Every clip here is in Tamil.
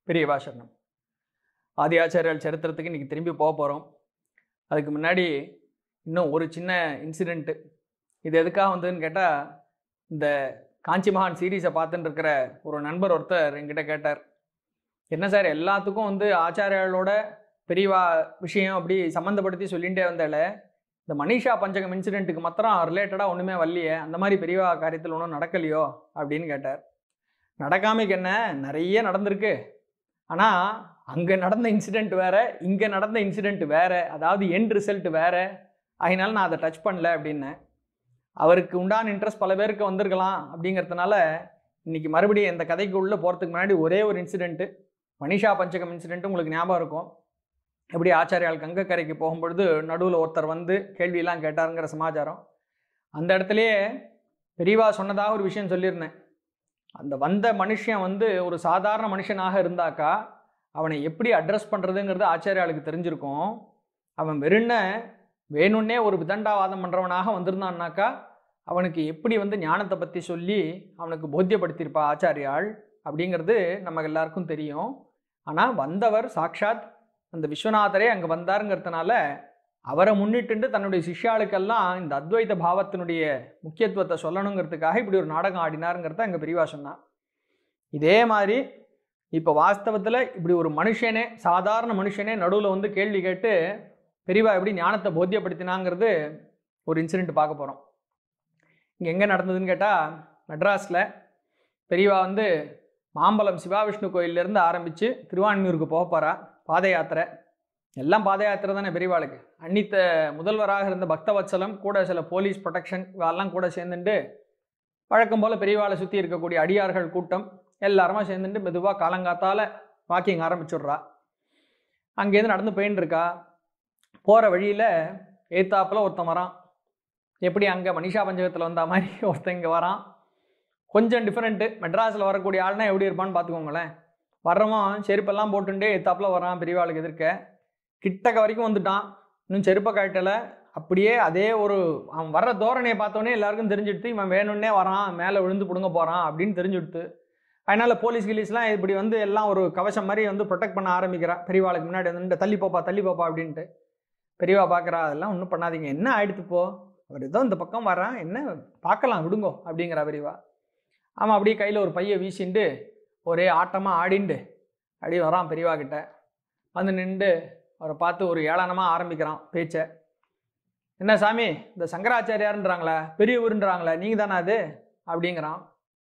பெரியவா சரணம் ஆதி ஆச்சாரியால் சரித்திரத்துக்கு இன்றைக்கி திரும்பி போக போகிறோம் அதுக்கு முன்னாடி இன்னும் ஒரு சின்ன இன்சிடெண்ட்டு இது எதுக்காக வந்ததுன்னு கேட்டால் இந்த காஞ்சி மகான் சீரீஸை பார்த்துட்டு இருக்கிற ஒரு நண்பர் ஒருத்தர் என்கிட்ட கேட்டார் என்ன சார் எல்லாத்துக்கும் வந்து ஆச்சாரியாளோட பெரியவா விஷயம் அப்படி சம்மந்தப்படுத்தி சொல்லிகிட்டே வந்தால இந்த மனிஷா பஞ்சகம் இன்சிடெண்ட்டுக்கு மாத்திரம் ரிலேட்டடாக ஒன்றுமே வரலையே அந்த மாதிரி பெரியவா காரியத்தில் ஒன்றும் நடக்கலையோ அப்படின்னு கேட்டார் நடக்காமைக்கு என்ன நிறைய நடந்திருக்கு ஆனால் அங்கே நடந்த இன்சிடெண்ட் வேற இங்கே நடந்த இன்சிடெண்ட் வேற அதாவது எண்ட் ரிசல்ட் வேற அதனால நான் அதை டச் பண்ணல அப்படின்னேன் அவருக்கு உண்டான இன்ட்ரெஸ்ட் பல பேருக்கு வந்திருக்கலாம் அப்படிங்கிறதுனால இன்னைக்கு மறுபடியும் இந்த கதைக்கு உள்ளே போகிறதுக்கு முன்னாடி ஒரே ஒரு இன்சிடெண்ட்டு மனிஷா பஞ்சகம் இன்சிடெண்ட்டு உங்களுக்கு ஞாபகம் இருக்கும் எப்படி ஆச்சாரியால் கங்கக்கரைக்கு போகும்பொழுது நடுவில் ஒருத்தர் வந்து கேள்வியெல்லாம் கேட்டாருங்கிற சமாச்சாரம் அந்த இடத்துலையே பெரியவா சொன்னதாக ஒரு விஷயம் சொல்லியிருந்தேன் அந்த வந்த மனுஷன் வந்து ஒரு சாதாரண மனுஷனாக இருந்தாக்கா அவனை எப்படி அட்ரஸ் பண்ணுறதுங்கிறது ஆச்சாரியாளுக்கு தெரிஞ்சிருக்கும் அவன் வெறுண்ண வேணும்னே ஒரு விதண்டாவாதம் பண்ணுறவனாக வந்திருந்தான்னாக்கா அவனுக்கு எப்படி வந்து ஞானத்தை பற்றி சொல்லி அவனுக்கு போத்தியப்படுத்தியிருப்பா ஆச்சாரியாள் அப்படிங்கிறது நமக்கு எல்லாருக்கும் தெரியும் ஆனால் வந்தவர் சாக்ஷாத் அந்த விஸ்வநாதரே அங்கே வந்தாருங்கிறதுனால அவரை முன்னிட்டு தன்னுடைய சிஷ்யாளுக்கெல்லாம் இந்த அத்வைத பாவத்தினுடைய முக்கியத்துவத்தை சொல்லணுங்கிறதுக்காக இப்படி ஒரு நாடகம் ஆடினாருங்கிறத அங்கே பெரியவா சொன்னான் இதே மாதிரி இப்போ வாஸ்தவத்தில் இப்படி ஒரு மனுஷனே சாதாரண மனுஷனே நடுவில் வந்து கேள்வி கேட்டு பெரியவா எப்படி ஞானத்தை போத்தியப்படுத்தினாங்கிறது ஒரு இன்சிடெண்ட் பார்க்க போகிறோம் இங்கே எங்கே நடந்ததுன்னு கேட்டால் மெட்ராஸில் பெரியவா வந்து மாம்பலம் சிவாவிஷ்ணு கோயிலேருந்து ஆரம்பித்து திருவான்மியூருக்கு போக போகிறா பாத யாத்திரை எல்லாம் பாத யாத்திரை தானே பெரியவாளுக்கு அன்னித்த முதல்வராக இருந்த பக்தவத்சலம் கூட சில போலீஸ் ப்ரொடெக்ஷன் இவெல்லாம் கூட சேர்ந்துட்டு வழக்கம் போல் பெரியவாளை சுற்றி இருக்கக்கூடிய அடியார்கள் கூட்டம் எல்லாருமா சேர்ந்துட்டு மெதுவாக காலங்காத்தால் வாக்கிங் ஆரம்பிச்சுட்றா அங்கேருந்து நடந்து போயின்னு இருக்கா போகிற வழியில் ஏத்தாப்பில் ஒருத்தன் வரான் எப்படி அங்கே மனிஷா பஞ்சகத்தில் வந்த மாதிரி ஒருத்தன் இங்கே வரான் கொஞ்சம் டிஃப்ரெண்ட்டு மெட்ராஸில் வரக்கூடிய ஆள்னா எப்படி இருப்பான்னு பார்த்துக்கோங்களேன் வர்றவன் செருப்பெல்லாம் போட்டுட்டே எத்தாப்பில் வரான் பெரியவாளுக்கு எதிர்க்க கிட்டக்க வரைக்கும் வந்துட்டான் இன்னும் செருப்பை கழட்டலை அப்படியே அதே ஒரு அவன் வர்ற தோரணையை பார்த்தோன்னே எல்லாருக்கும் தெரிஞ்சுடுத்து இவன் வேணும்னே வரான் மேலே விழுந்து பிடுங்க போகிறான் அப்படின்னு தெரிஞ்சுடுத்து அதனால் போலீஸ் கிலீஸ்லாம் இப்படி வந்து எல்லாம் ஒரு கவசம் மாதிரி வந்து ப்ரொடெக்ட் பண்ண ஆரம்பிக்கிறான் பெரியவாளுக்கு முன்னாடி வந்து தள்ளி போப்பா தள்ளி போப்பா அப்படின்ட்டு பெரியவா பார்க்குறா அதெல்லாம் ஒன்றும் பண்ணாதீங்க என்ன ஆயிடுத்து போ அவர் ஏதோ இந்த பக்கம் வரான் என்ன பார்க்கலாம் விடுங்கோ அப்படிங்கிறா பெரியவா அவன் அப்படியே கையில் ஒரு பையை வீசிண்டு ஒரே ஆட்டமாக ஆடிண்டு அப்படியே வரான் பெரியவா கிட்ட வந்து நின்று அவரை பார்த்து ஒரு ஏளனமாக ஆரம்பிக்கிறான் பேச்சை என்ன சாமி இந்த சங்கராச்சாரியாருன்றாங்களே பெரியவருன்றாங்களே நீங்கள் தானே அது அப்படிங்கிறான்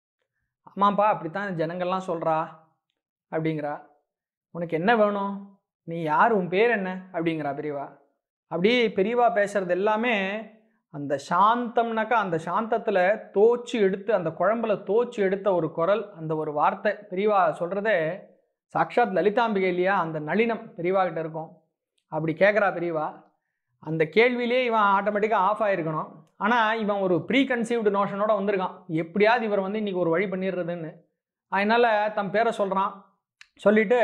ஆமாப்பா அப்படித்தான் ஜனங்கள்லாம் சொல்கிறா அப்படிங்கிறா உனக்கு என்ன வேணும் நீ யார் உன் பேர் என்ன அப்படிங்கிறா பெரியவா அப்படியே பெரியவா பேசுறது எல்லாமே அந்த சாந்தம்னாக்கா அந்த சாந்தத்தில் தோச்சு எடுத்து அந்த குழம்புல தோச்சு எடுத்த ஒரு குரல் அந்த ஒரு வார்த்தை பெரியவா சொல்கிறதே சாக்ஷாத் லலிதாம்பிகை இல்லையா அந்த நளினம் பெரியவா கிட்ட இருக்கும் அப்படி கேட்குறா பெரியவா அந்த கேள்வியிலே இவன் ஆட்டோமேட்டிக்காக ஆஃப் ஆகிருக்கணும் ஆனால் இவன் ஒரு ப்ரீ கன்சீவ்டு நோஷனோட வந்திருக்கான் எப்படியாவது இவர் வந்து இன்றைக்கி ஒரு வழி பண்ணிடுறதுன்னு அதனால் தன் பேரை சொல்கிறான் சொல்லிவிட்டு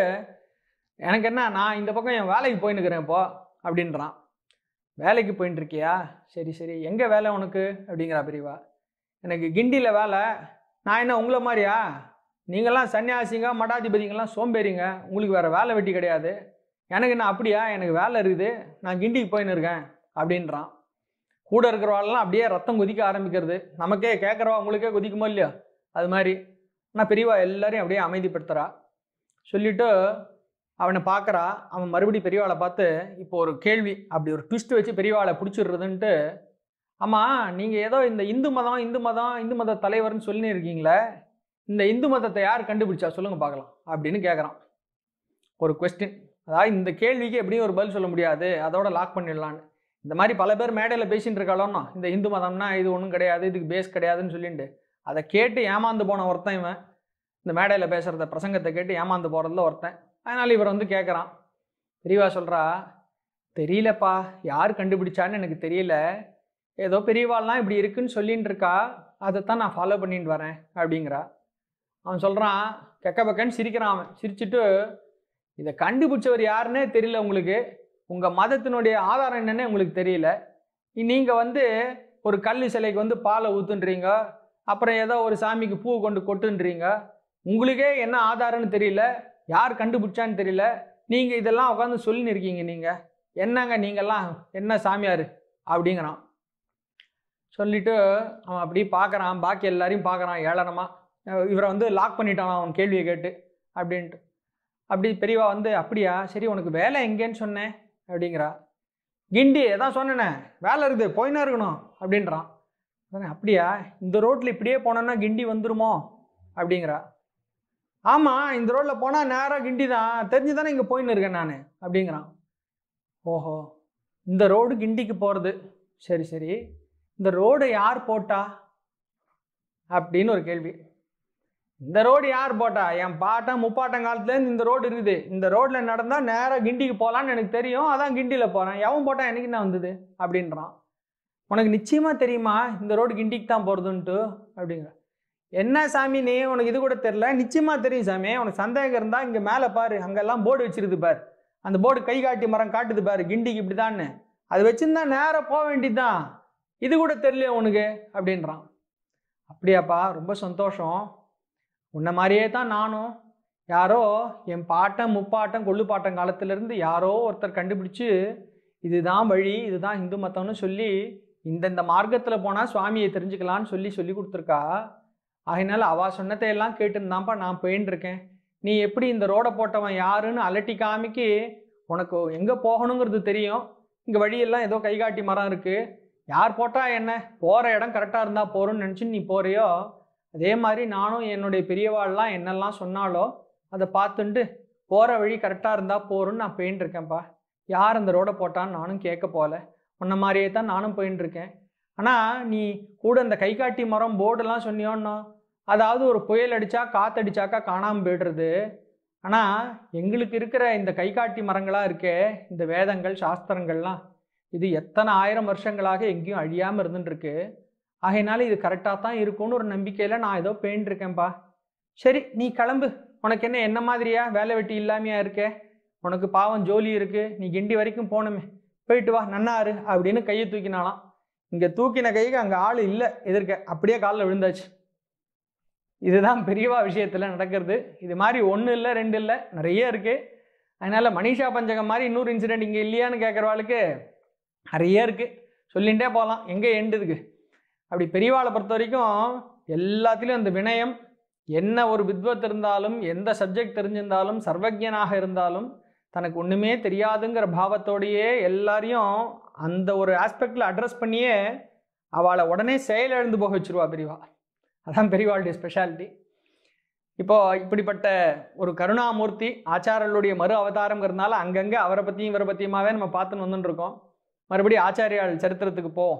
எனக்கு என்ன நான் இந்த பக்கம் என் வேலைக்கு போயின்னுக்கிறேன் இப்போ அப்படின்றான் வேலைக்கு போயின்னு இருக்கியா சரி சரி எங்கே வேலை உனக்கு அப்படிங்கிறா பெரியவா எனக்கு கிண்டியில் வேலை நான் என்ன உங்களை மாதிரியா நீங்கள்லாம் சன்னியாசிங்க மடாதிபதிங்கெல்லாம் சோம்பேறிங்க உங்களுக்கு வேறு வேலை வெட்டி கிடையாது எனக்கு என்ன அப்படியா எனக்கு வேலை இருக்குது நான் கிண்டிக்கு போயின்னு இருக்கேன் அப்படின்றான் கூட இருக்கிறவாள்லாம் அப்படியே ரத்தம் கொதிக்க ஆரம்பிக்கிறது நமக்கே கேட்குறவா உங்களுக்கே கொதிக்குமோ இல்லையோ அது மாதிரி ஆனால் பெரியவா எல்லாரையும் அப்படியே அமைதிப்படுத்துகிறா சொல்லிவிட்டு அவனை பார்க்குறா அவன் மறுபடியும் பெரியவாளை பார்த்து இப்போ ஒரு கேள்வி அப்படி ஒரு ட்விஸ்ட் வச்சு பெரியவாளை பிடிச்சிடுறதுன்ட்டு ஆமாம் நீங்கள் ஏதோ இந்த இந்து மதம் இந்து மதம் இந்து மத தலைவர்னு சொல்லி இருக்கீங்களே இந்த இந்து மதத்தை யார் கண்டுபிடிச்சா சொல்லுங்கள் பார்க்கலாம் அப்படின்னு கேட்குறான் ஒரு கொஸ்டின் அதாவது இந்த கேள்விக்கு எப்படியும் ஒரு பதில் சொல்ல முடியாது அதோட லாக் பண்ணிடலான்னு இந்த மாதிரி பல பேர் மேடையில் பேசிட்டு இருக்காளோன்னா இந்த இந்து மதம்னா இது ஒன்றும் கிடையாது இதுக்கு பேஸ் கிடையாதுன்னு சொல்லிட்டு அதை கேட்டு ஏமாந்து போன ஒருத்தன் இவன் இந்த மேடையில் பேசுகிறத பிரசங்கத்தை கேட்டு ஏமாந்து போகிறதுல ஒருத்தன் அதனால் இவர் வந்து கேட்குறான் பெரியவா சொல்கிறா தெரியலப்பா யார் கண்டுபிடிச்சான்னு எனக்கு தெரியல ஏதோ பெரியவாள்லாம் இப்படி இருக்குன்னு சொல்லின்னு இருக்கா அதைத்தான் நான் ஃபாலோ பண்ணிட்டு வரேன் அப்படிங்கிறா அவன் சொல்கிறான் கெக்க பக்கன்னு சிரிக்கிறான் அவன் சிரிச்சுட்டு இதை கண்டுபிடிச்சவர் யாருன்னே தெரியல உங்களுக்கு உங்கள் மதத்தினுடைய ஆதாரம் என்னன்னே உங்களுக்கு தெரியல நீங்கள் வந்து ஒரு கல் சிலைக்கு வந்து பாலை ஊற்றுன்றீங்க அப்புறம் ஏதோ ஒரு சாமிக்கு பூ கொண்டு கொட்டுன்றீங்க உங்களுக்கே என்ன ஆதாரம்னு தெரியல யார் கண்டுபிடிச்சான்னு தெரியல நீங்கள் இதெல்லாம் உட்காந்து சொல்லின்னு இருக்கீங்க நீங்கள் என்னங்க நீங்கள்லாம் என்ன சாமியார் அப்படிங்கிறான் சொல்லிட்டு அவன் அப்படி பார்க்குறான் பாக்கி எல்லாரையும் பார்க்குறான் ஏளனமா அஹ் இவரை வந்து லாக் பண்ணிட்டான் அவன் கேள்வியை கேட்டு அப்படின்ட்டு அப்படி பெரியவா வந்து அப்படியா சரி உனக்கு வேலை எங்கேன்னு சொன்னேன் அப்படிங்கிறா கிண்டி எதான் சொன்னேனே வேலை இருக்குது போயினா இருக்கணும் அப்படின்றான் உடனே, அப்படியா இந்த ரோட்டில் இப்படியே போனோன்னா கிண்டி வந்துருமோ அப்படிங்கிறா ஆமாம் இந்த ரோட்டில் போனால் நேராக கிண்டி தான் தெரிஞ்சு தானே இங்கே போயின்னு இருக்கேன் நான் அப்படிங்கிறான் ஓஹோ இந்த ரோடு கிண்டிக்கு போகிறது சரி சரி இந்த ரோடு யார் போட்டா அப்படின்னு ஒரு கேள்வி இந்த ரோடு யார் போட்டா என் பாட்டன் முப்பாட்டன் காலத்துலேருந்து இந்த ரோடு இருக்குது இந்த ரோட்டில் நடந்தால் நேராக கிண்டிக்கு போகலான்னு எனக்கு தெரியும் அதான் கிண்டியில் போகிறேன் எவன் போட்டான் எனக்கு என்ன வந்தது அப்படின்றான் உனக்கு நிச்சயமாக தெரியுமா இந்த ரோடு கிண்டிக்கு தான் போகிறதுன்ட்டு அப்படிங்கிற என்ன சாமி நீ உனக்கு இது கூட தெரில நிச்சயமாக தெரியும் சாமி உனக்கு சந்தேகம் இருந்தால் இங்கே மேலே பாரு அங்கெல்லாம் போர்டு வச்சிருது பார் அந்த போர்டு கை காட்டி மரம் காட்டுது பாரு கிண்டிக்கு இப்படி தான்னு அது வச்சிருந்தா நேராக போக வேண்டியதுதான் இது கூட தெரியல உனக்கு அப்படின்றான் அப்படியாப்பா ரொம்ப சந்தோஷம் உன்ன மாதிரியே தான் நானும் யாரோ என் பாட்டன் முப்பாட்டன் கொள்ளுப்பாட்டன் காலத்திலேருந்து யாரோ ஒருத்தர் கண்டுபிடிச்சு இதுதான் வழி இதுதான் இந்து மதம்னு சொல்லி இந்தந்த மார்க்கத்தில் போனால் சுவாமியை தெரிஞ்சுக்கலான்னு சொல்லி சொல்லி கொடுத்துருக்கா ஆகையினால அவ சொன்னதை எல்லாம் கேட்டுருந்தான்ப்பா நான் போயின்னு இருக்கேன் நீ எப்படி இந்த ரோடை போட்டவன் யாருன்னு அலட்டி காமிக்கி உனக்கு எங்கே போகணுங்கிறது தெரியும் இங்கே வழியெல்லாம் ஏதோ கைகாட்டி மரம் இருக்குது யார் போட்டா என்ன போகிற இடம் கரெக்டாக இருந்தால் போகிறோன்னு நினச்சி நீ போறியோ அதே மாதிரி நானும் என்னுடைய பெரியவாள்லாம் என்னெல்லாம் சொன்னாலோ அதை பார்த்துட்டு போகிற வழி கரெக்டாக இருந்தால் போகிறோன்னு நான் போயின்னு இருக்கேன்ப்பா யார் அந்த ரோடை போட்டான்னு நானும் கேட்க போகல உன்ன மாதிரியே தான் நானும் போயின்னு இருக்கேன் ஆனால் நீ கூட இந்த கைகாட்டி மரம் போர்டெல்லாம் சொன்னியோன்னோ அதாவது ஒரு புயல் அடித்தா காற்றடிச்சாக்கா காணாமல் போய்டுறது ஆனால் எங்களுக்கு இருக்கிற இந்த கைகாட்டி மரங்களாக இருக்கே இந்த வேதங்கள் சாஸ்திரங்கள்லாம் இது எத்தனை ஆயிரம் வருஷங்களாக எங்கேயும் அழியாமல் இருந்துட்டு இருக்கு ஆகையினால இது கரெக்டாக தான் இருக்கும்னு ஒரு நம்பிக்கையில் நான் ஏதோ பெயிண்ட் இருக்கேன்ப்பா சரி நீ கிளம்பு உனக்கு என்ன என்ன மாதிரியா வேலை வெட்டி இல்லாமையா இருக்கே உனக்கு பாவம் ஜோலி இருக்கு நீ கிண்டி வரைக்கும் போகணுமே போயிட்டு வா நன்னாரு அப்படின்னு கையை தூக்கினாலாம் இங்கே தூக்கின கைக்கு அங்கே ஆள் இல்லை எதிர்க்க அப்படியே காலில் விழுந்தாச்சு இதுதான் பெரியவா விஷயத்தில் நடக்கிறது இது மாதிரி ஒன்று இல்லை ரெண்டு இல்லை நிறைய இருக்குது அதனால் மனிஷா பஞ்சகம் மாதிரி இன்னொரு இன்சிடெண்ட் இங்கே இல்லையான்னு கேட்குறவாளுக்கு நிறைய இருக்குது சொல்லிகிட்டே போகலாம் எங்கே எண்டுதுக்கு அப்படி பெரியவாளை பொறுத்த வரைக்கும் எல்லாத்துலேயும் அந்த வினயம் என்ன ஒரு வித்வத் இருந்தாலும் எந்த சப்ஜெக்ட் தெரிஞ்சிருந்தாலும் சர்வஜனாக இருந்தாலும் தனக்கு ஒன்றுமே தெரியாதுங்கிற பாவத்தோடையே எல்லாரையும் அந்த ஒரு ஆஸ்பெக்டில் அட்ரஸ் பண்ணியே அவளை உடனே செயலிழந்து போக வச்சிருவா பெரியவா அதான் பெரியவாளுடைய ஸ்பெஷாலிட்டி இப்போ இப்படிப்பட்ட ஒரு கருணாமூர்த்தி ஆச்சாரர்களுடைய மறு அவதாரங்கிறதுனால அங்கங்கே அவரை பற்றியும் இவரை பற்றியுமாவே நம்ம பார்த்துன்னு வந்துட்டு இருக்கோம் மறுபடியும் ஆச்சாரியால் சரித்திரத்துக்கு போ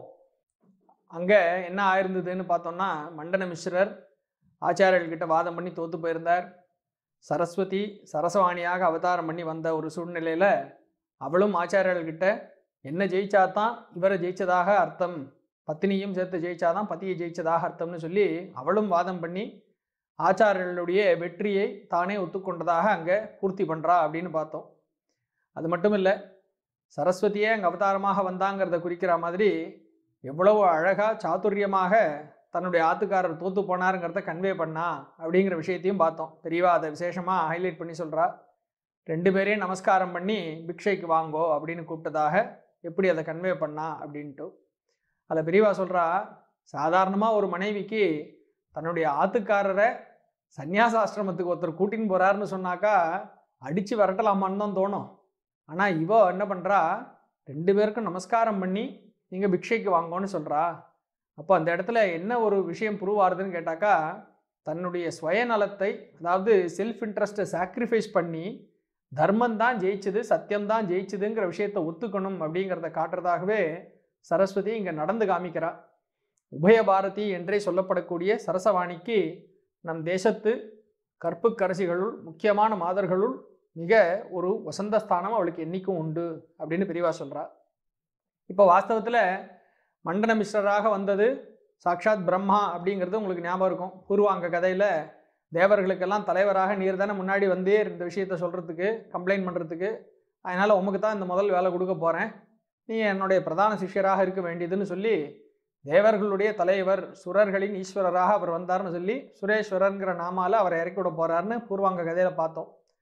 அங்கே என்ன ஆயிருந்ததுன்னு பார்த்தோம்னா மண்டன மிஸ்ரர் ஆச்சாரியர்கள்கிட்ட வாதம் பண்ணி தோத்து போயிருந்தார் சரஸ்வதி சரசவாணியாக அவதாரம் பண்ணி வந்த ஒரு சூழ்நிலையில் அவளும் ஆச்சாரியர்கள்கிட்ட என்ன ஜெயிச்சாதான் இவரை ஜெயிச்சதாக அர்த்தம் பத்தினியும் சேர்த்து ஜெயிச்சாதான் பதியை ஜெயிச்சதாக அர்த்தம்னு சொல்லி அவளும் வாதம் பண்ணி ஆச்சாரியர்களுடைய வெற்றியை தானே ஒத்துக்கொண்டதாக அங்கே பூர்த்தி பண்ணுறா அப்படின்னு பார்த்தோம் அது மட்டும் இல்லை சரஸ்வதியே அங்கே அவதாரமாக வந்தாங்கிறத குறிக்கிற மாதிரி எவ்வளவு அழகாக சாதுரியமாக தன்னுடைய ஆத்துக்காரர் தோத்து போனாருங்கிறத கன்வே பண்ணா அப்படிங்கிற விஷயத்தையும் பார்த்தோம் பெரியவா அதை விசேஷமாக ஹைலைட் பண்ணி சொல்கிறா ரெண்டு பேரையும் நமஸ்காரம் பண்ணி பிக்ஷைக்கு வாங்கோ அப்படின்னு கூப்பிட்டதாக எப்படி அதை கன்வே பண்ணா அப்படின்ட்டு அதில் பெரியவா சொல்கிறா சாதாரணமாக ஒரு மனைவிக்கு தன்னுடைய ஆத்துக்காரரை சந்நியாசாசிரமத்துக்கு ஒருத்தர் கூட்டின்னு போகிறாருன்னு சொன்னாக்கா அடித்து விரட்டலாமான்னு தான் தோணும் ஆனால் இவோ என்ன பண்ணுறா ரெண்டு பேருக்கும் நமஸ்காரம் பண்ணி நீங்கள் பிக்ஷைக்கு வாங்கோன்னு சொல்கிறா அப்போ அந்த இடத்துல என்ன ஒரு விஷயம் ப்ரூவ் ஆகுதுன்னு கேட்டாக்கா தன்னுடைய சுயநலத்தை அதாவது செல்ஃப் இன்ட்ரெஸ்ட்டை சாக்ரிஃபைஸ் பண்ணி தர்மம் தான் ஜெயிச்சது சத்தியம் தான் ஜெயிச்சதுங்கிற விஷயத்தை ஒத்துக்கணும் அப்படிங்கிறத காட்டுறதாகவே சரஸ்வதி இங்கே நடந்து காமிக்கிறா உபய பாரதி என்றே சொல்லப்படக்கூடிய சரசவாணிக்கு நம் தேசத்து கற்புக்கரசிகளுள் முக்கியமான மாதர்களுள் மிக ஒரு வசந்த ஸ்தானம் அவளுக்கு என்றைக்கும் உண்டு அப்படின்னு பெரியவா சொல்கிறா இப்போ வாஸ்தவத்தில் மண்டன மிஸ்ரராக வந்தது சாக்ஷாத் பிரம்மா அப்படிங்கிறது உங்களுக்கு ஞாபகம் இருக்கும் பூர்வாங்க கதையில் தேவர்களுக்கெல்லாம் தலைவராக நீர் தானே முன்னாடி வந்தே இந்த விஷயத்த சொல்கிறதுக்கு கம்ப்ளைண்ட் பண்ணுறதுக்கு அதனால் உமக்கு தான் இந்த முதல் வேலை கொடுக்க போகிறேன் நீ என்னுடைய பிரதான சிஷ்யராக இருக்க வேண்டியதுன்னு சொல்லி தேவர்களுடைய தலைவர் சுரர்களின் ஈஸ்வரராக அவர் வந்தார்னு சொல்லி சுரேஸ்வரர்ங்கிற நாமால அவரை இறக்கி விட போகிறாருன்னு பூர்வாங்க கதையில் பார்த்தோம்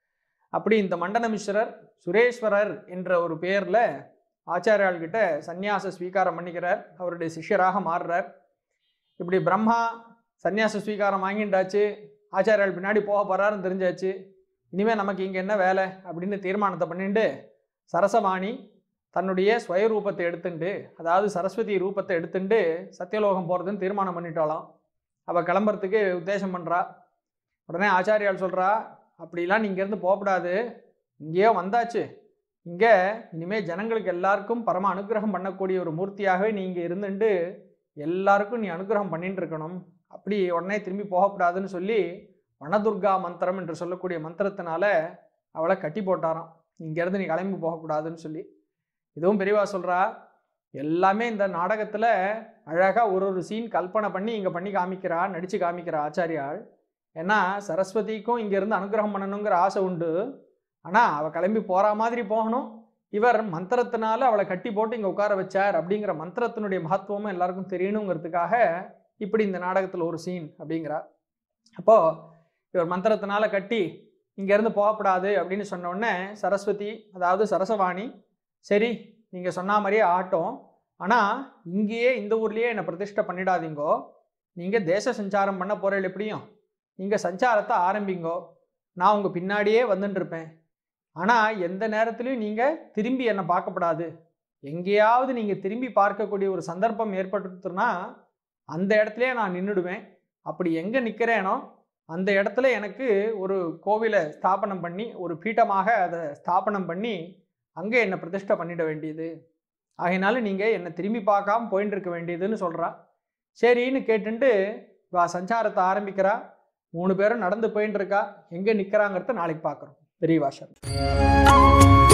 அப்படி இந்த மண்டனமிஸ்வரர் சுரேஸ்வரர் என்ற ஒரு பெயரில் ஆச்சாரியால் கிட்ட சந்நியாச ஸ்வீகாரம் பண்ணிக்கிறார் அவருடைய சிஷ்யராக மாறுறார் இப்படி பிரம்மா சந்நியாச ஸ்வீகாரம் வாங்கிண்டாச்சு ஆச்சாரியால் பின்னாடி போக போகிறாருன்னு தெரிஞ்சாச்சு இனிமேல் நமக்கு இங்கே என்ன வேலை அப்படின்னு தீர்மானத்தை பண்ணிட்டு சரசவாணி தன்னுடைய ஸ்வய ரூபத்தை எடுத்துண்டு அதாவது சரஸ்வதி ரூபத்தை எடுத்துண்டு சத்தியலோகம் போகிறதுன்னு தீர்மானம் பண்ணிட்டாலாம் அவள் கிளம்புறதுக்கு உத்தேசம் பண்ணுறா உடனே ஆச்சாரியால் சொல்கிறா அப்படிலாம் நீ இங்கேருந்து போகக்கூடாது இங்கேயோ வந்தாச்சு இங்கே இனிமேல் ஜனங்களுக்கு எல்லாருக்கும் பரம அனுகிரகம் பண்ணக்கூடிய ஒரு மூர்த்தியாகவே நீ இங்கே இருந்துட்டு எல்லாருக்கும் நீ அனுகிரகம் பண்ணிட்டு இருக்கணும் அப்படி உடனே திரும்பி போகக்கூடாதுன்னு சொல்லி வனதுர்கா மந்திரம் என்று சொல்லக்கூடிய மந்திரத்தினால அவளை கட்டி போட்டாராம் இங்கேருந்து நீ கிளம்பி போகக்கூடாதுன்னு சொல்லி இதுவும் பெரியவா சொல்கிறா எல்லாமே இந்த நாடகத்தில் அழகாக ஒரு ஒரு சீன் கல்பனை பண்ணி இங்கே பண்ணி காமிக்கிறா நடித்து காமிக்கிறா ஆச்சாரியாள் ஏன்னா சரஸ்வதிக்கும் இங்கேருந்து அனுகிரகம் பண்ணணுங்கிற ஆசை உண்டு ஆனால் அவள் கிளம்பி போகிற மாதிரி போகணும் இவர் மந்திரத்தினால அவளை கட்டி போட்டு இங்கே உட்கார வச்சார் அப்படிங்கிற மந்திரத்தினுடைய மகத்துவமும் எல்லாருக்கும் தெரியணுங்கிறதுக்காக இப்படி இந்த நாடகத்தில் ஒரு சீன் அப்படிங்கிறா அப்போது இவர் மந்திரத்தினால கட்டி இங்கேருந்து போகக்கூடாது அப்படின்னு சொன்ன உடனே சரஸ்வதி அதாவது சரசவாணி சரி நீங்கள் சொன்ன மாதிரியே ஆட்டம் ஆனால் இங்கேயே இந்த ஊர்லேயே என்னை பிரதிஷ்டை பண்ணிடாதீங்கோ நீங்கள் தேச சஞ்சாரம் பண்ண போகிறீள் எப்படியும் நீங்கள் சஞ்சாரத்தை ஆரம்பிங்கோ நான் உங்கள் பின்னாடியே வந்துட்டு இருப்பேன் ஆனால் எந்த நேரத்துலையும் நீங்கள் திரும்பி என்னை பார்க்கப்படாது எங்கேயாவது நீங்கள் திரும்பி பார்க்கக்கூடிய ஒரு சந்தர்ப்பம் ஏற்பட்டுனா அந்த இடத்துலயே நான் நின்றுடுவேன் அப்படி எங்கே நிற்கிறேனோ அந்த இடத்துல எனக்கு ஒரு கோவிலை ஸ்தாபனம் பண்ணி ஒரு பீட்டமாக அதை ஸ்தாபனம் பண்ணி அங்கே என்னை பிரதிஷ்டை பண்ணிட வேண்டியது ஆகையினால நீங்கள் என்னை திரும்பி பார்க்காம போயின்னு இருக்க வேண்டியதுன்னு சொல்கிறா சரின்னு கேட்டுட்டு வா சஞ்சாரத்தை ஆரம்பிக்கிறா மூணு பேரும் நடந்து போயின்னு இருக்கா எங்கே நிற்கிறாங்கிறத நாளைக்கு பார்க்குறோம் பெரிய வாஷர்